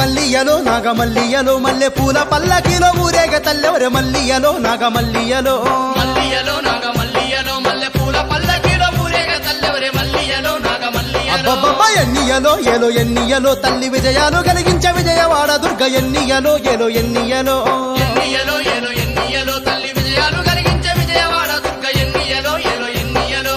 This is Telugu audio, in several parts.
మల్లియలో నాగమల్లియలో మల్లె పూల పల్లకిలో ఊరేగ తల్లెవరె మల్లియలో నాగమల్లియలో మల్లియలో నాగ మల్లియలో మల్లె పూల పల్లకిలో ఊరేగ తల్లెవరే మల్లియలో నాగ మల్లియలో అబ్బబ్బబ్బ ఎన్నియలో ఏలో ఎన్నియలో తల్లి విజయాలు కలిగించ విజయవాడ దుర్గ ఎన్నియలో ఏలో ఎన్నియలో ఎన్నియలో ఏలో ఎన్నియలో తల్లి విజయాలు కలిగించే విజయవాడ దుర్గ ఎన్నియలో ఏలో ఎన్నియలో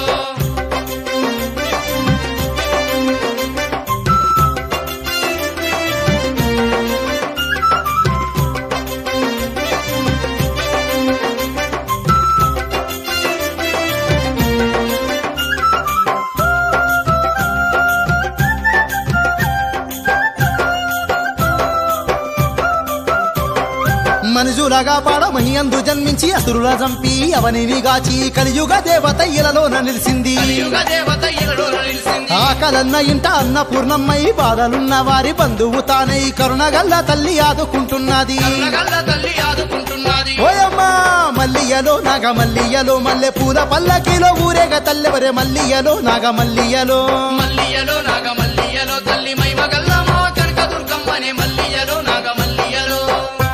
మనుజులగా పాడమని అందు జన్మించి అసురుల చంపి అవనిని గాచి కలియుగ దేవత ఇలలోన నిలిసింది యుగ దేవత ఇలలో నిలిసింది ఆకలన్న ఇంట అన్నపూర్ణమ్మై బాధలున్న వారి బంధువు తానై కరుణగల్ల తల్లి ఆదుకుంటున్నది కన్నగల్ల తల్లి ఆదుకుంటున్నది ఓయమ్మా మల్లియలో నాగమల్లియలో మల్లె పూల పల్లకిలో ఊరేగ తల్లెవరే మల్లియలో నాగమల్లియలో మల్లియలో నాగ మల్లియలో తల్లి మైమగల్ల మా కనక దుర్గమ్మనే మల్లియలో నాగ మల్లియలో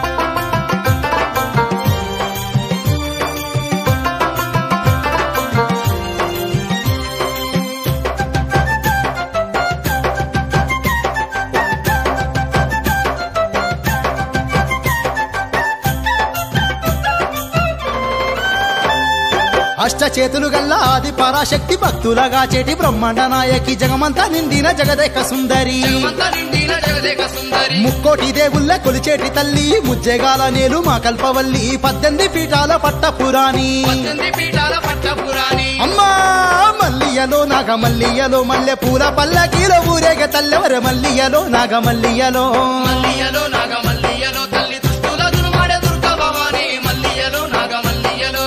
అష్ట చేతులు గల్ల ఆది పరాశక్తి భక్తులగా చేటి బ్రహ్మాండ నాయకి జగమంతా నిండిన జగదేక సుందరి జగమంత నిండిన జగదేక సుందరి ముక్కోటి దేవుళ్ళ కొలిచేటి తల్లి ముజ్జెగాల నేలు మా కల్పవల్లి పద్దెనిమిది పీఠాల పట్ట పురాణి పద్దెనిమిది పీఠాల పట్ట పురాణి అమ్మా మల్లియలో నాగమల్లియలో మల్లె పూల పల్లకీలో ఊరేగ తల్లెవర మల్లియలో నాగమల్లియలో మల్లియలో నాగ మల్లియలో తల్లి దుష్టుల దుర్మాడే దుర్గ భవాని మల్లియలో నాగ మల్లియలో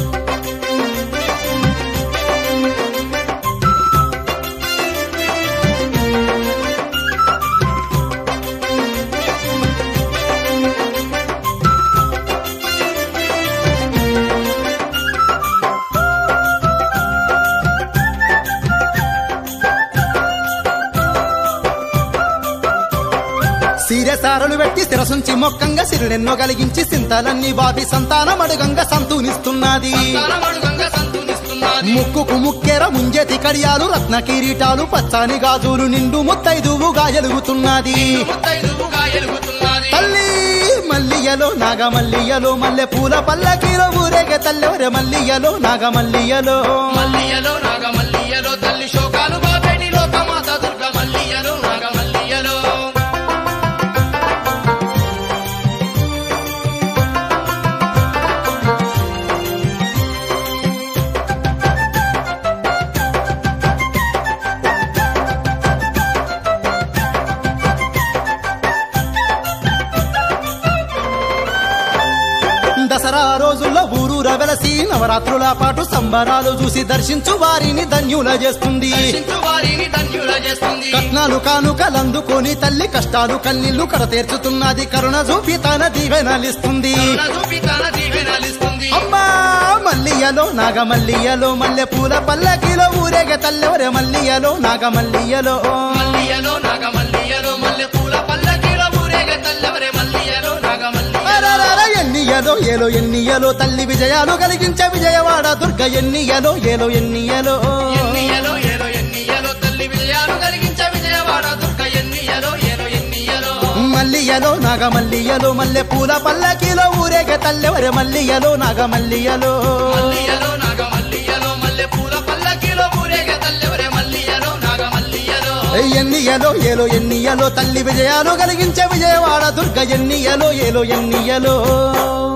సీరసారలు పెట్టి శిరసుంచి మొక్కంగా సిరుడెన్నో కలిగించి సింతలన్నీ బాబి సంతానం అడుగంగా సంతూనిస్తున్నది తానమడుగంగా సంతూనిస్తున్నది ముక్కుకు ముక్కెర ముంజేతి కడియాలు రత్న కిరీటాలు పచ్చాని గాజులు నిండు ముత్తైదువుగా ఎలుగుతున్నది ముత్తైదువుగా ఎలుగుతున్నది తల్లి మల్లియలో నాగమల్లియలో మల్లె పూల పల్లకీలో ఊరేగ తల్లెవరె మల్లియలో నాగమల్లియలో మల్లియలో నాగ మల్లియలో తల్లి శోకాలు బాబేటి లోకమాత దుర్గ మల్లియలో నాగ మల్లియలో దసరా రోజుల్లో ఊరూర వెలసి నవరాత్రుల పాటు సంబరాలు చూసి దర్శించు వారిని ధన్యుల చేస్తుంది దర్శించు వారిని ధన్యుల చేస్తుంది కట్నాలు కానుకలందుకొని తల్లి కష్టాలు కన్నీళ్లు కడతీర్చుతున్నది కరుణ చూపి తన దీవెనలిస్తుంది కరుణ చూపి తన దీవెనలిస్తుంది అమ్మా మల్లియలో నాగమల్లియలో మల్లె పూల పల్లకిలో ఊరేగ తల్లెవరె మల్లియలో నాగమల్లియలో మల్లియలో నాగ మల్లియలో మల్లె పూల పల్లకిలో ఊరేగ తల్లెవరే మల్లియలో నాగ మల్లియలో అరరర ఎన్నియలో ఏలో ఎన్నియలో తల్లి విజయాలు కలిగించే విజయవాడ దుర్గ ఎన్నియలో ఏలో ఎన్నియలో ఎన్నియలో ఏలో ఎన్నియలో తల్లి విజయాలు కలిగించే విజయవాడ దుర్గ ఎన్నియలో ఏలో ఎన్నియలో మల్లియలో నాగమల్లియలో మల్లె పూల పల్లకిలో ఊరేగ తల్లెవరె మల్లియలో నాగమల్లియలో మల్లియలో నాగ మల్లియలో మల్లె పూల పల్లకిలో ఊరేగ తల్లెవరే మల్లియలో నాగ మల్లియలో ఎన్నియలో ఏలో ఎన్నియలో తల్లి విజయాలు కలిగించే విజయవాడ దుర్గ ఎన్నియలో ఏలో ఎన్నియలో